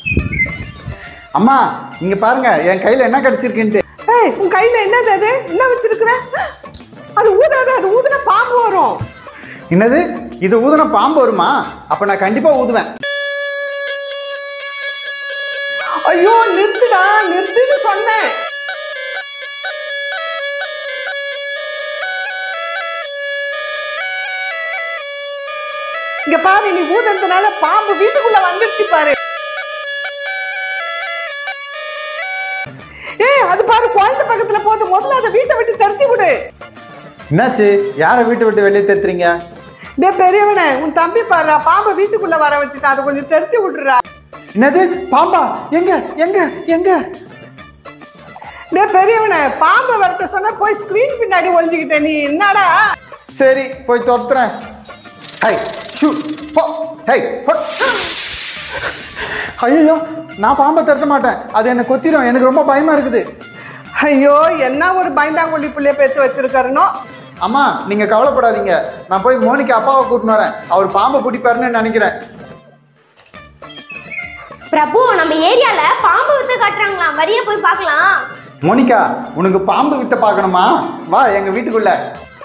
அம்மா இங்க பாருங்க என் கையில என்ன கிடைச்சிருக்குன்ட்டு ஏய் உன் கையில என்னது அது என்ன வச்சிருக்கிற அது ஊதாது அது ஊதுனா பாம்பு வரும் என்னது இது ஊதுன பாம்பு வருமா அப்ப நான் கண்டிப்பா ஊதுவேன் ஐயோ நிறுத்துடா நிறுத்துன்னு சொன்னேன் இங்க பாரு நீ ஊதுனதுனால பாம்பு வீட்டுக்குள்ள வந்துருச்சு பாரு ஏய் அது பாரு குழந்தை பக்கத்துல போகுது முதல்ல அதை வீட்டை விட்டு தடுத்தி விடு என்னாச்சு யாரை வீட்டை விட்டு வெளியே தேத்துறீங்க டேய் பெரியவனே உன் தம்பி பாருடா பாம்பை வீட்டுக்குள்ள வர வச்சுட்டான் அதை கொஞ்சம் தடுத்தி விட்டுறா என்னது பாம்பா எங்க எங்க எங்க டேய் பெரியவனே பாம்பை வரத்த சொன்னா போய் ஸ்கிரீன் பின்னாடி ஒளிஞ்சுக்கிட்ட நீ என்னடா சரி போய் துரத்துறேன் ஹை ஷூ போ ஹை ஐயோ நான் பாம்பை துரத்த மாட்டேன் அது என்னை கொத்திரும் எனக்கு ரொம்ப பயமா இருக்குது ஐயோ என்ன ஒரு பயந்தாங்குழி புள்ளைய பேத்து வச்சிருக்காருனோ அம்மா நீங்க கவலைப்படாதீங்க நான் போய் மோனிக்கு அப்பாவை கூட்டின்னு வரேன் அவர் பாம்பை பிடிப்பாருன்னு நினைக்கிறேன் பிரபு நம்ம ஏரியால பாம்பு வித்து காட்டுறாங்களாம் வரிய போய் பார்க்கலாம் மோனிகா உனக்கு பாம்பு வித்த பார்க்கணுமா வா எங்க வீட்டுக்குள்ள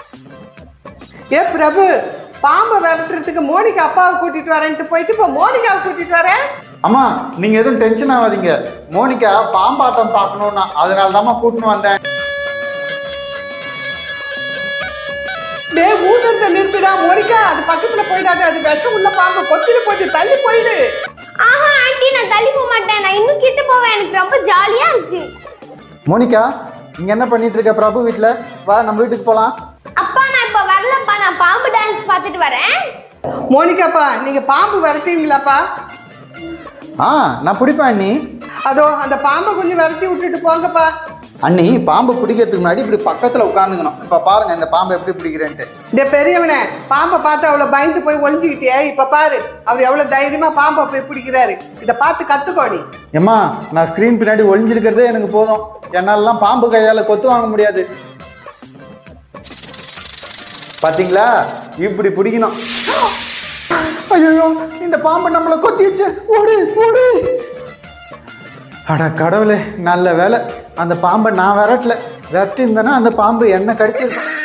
ஏ பிரபு பாம்பை விரட்டுறதுக்கு மோனிகா அப்பாவை கூட்டிட்டு வரேன்ட்டு போயிட்டு இப்போ மோனிகாவை கூட்டிட்டு வரேன் அம்மா நீங்க எதுவும் டென்ஷன் ஆகாதீங்க மோனிகா பாம்பாட்டம் பார்க்கணும்னா அதனால தாம்மா கூட்டின்னு வந்தேன் டே ஊதுறத நிறுத்துடா மோனிகா அது பக்கத்துல போயிடாது அது விஷம் உள்ள பாம்பு கொத்திட்டு போச்சு தள்ளி போயிடு ஆஹா ஆண்டி நான் தள்ளி போக மாட்டேன் நான் இன்னும் கிட்ட போவேன் எனக்கு ரொம்ப ஜாலியா இருக்கு மோனிகா இங்க என்ன பண்ணிட்டு இருக்க பிரபு வீட்ல வா நம்ம வீட்டுக்கு போலாம் அப்பா நான் இப்ப வரலப்பா நான் பாம்பு டான்ஸ் பார்த்துட்டு வரேன் மோனிகாப்பா நீங்க பாம்பு விரட்டுவீங்களாப்பா ஆ நான் பிடிப்பேன் அண்ணி அதோ அந்த பாம்பை கொஞ்சம் விரட்டி விட்டுட்டு போங்கப்பா அண்ணி பாம்பு பிடிக்கிறதுக்கு முன்னாடி இப்படி பக்கத்துல உட்காந்துக்கணும் இப்ப பாருங்க இந்த பாம்பை எப்படி பிடிக்கிறேன்ட்டு டே பெரியவனே பாம்பை பார்த்து அவ்வளோ பயந்து போய் ஒளிஞ்சுக்கிட்டியே இப்ப பாரு அவர் எவ்வளவு தைரியமா பாம்பை போய் பிடிக்கிறாரு இதை பார்த்து கத்துக்கோ நீ ஏம்மா நான் ஸ்க்ரீன் பின்னாடி ஒளிஞ்சிருக்கிறதே எனக்கு போதும் என்னாலலாம் பாம்பு கையால கொத்து வாங்க முடியாது பாத்தீங்களா இப்படி பிடிக்கணும் ஐயோ இந்த பாம்பு நம்மளை கொத்திடுச்சு ஓடு ஓடு அட கடவுளே நல்ல வேலை அந்த பாம்பை நான் விரட்டல விரட்டி இருந்தேன்னா அந்த பாம்பு என்ன கடிச்சிருக்கும்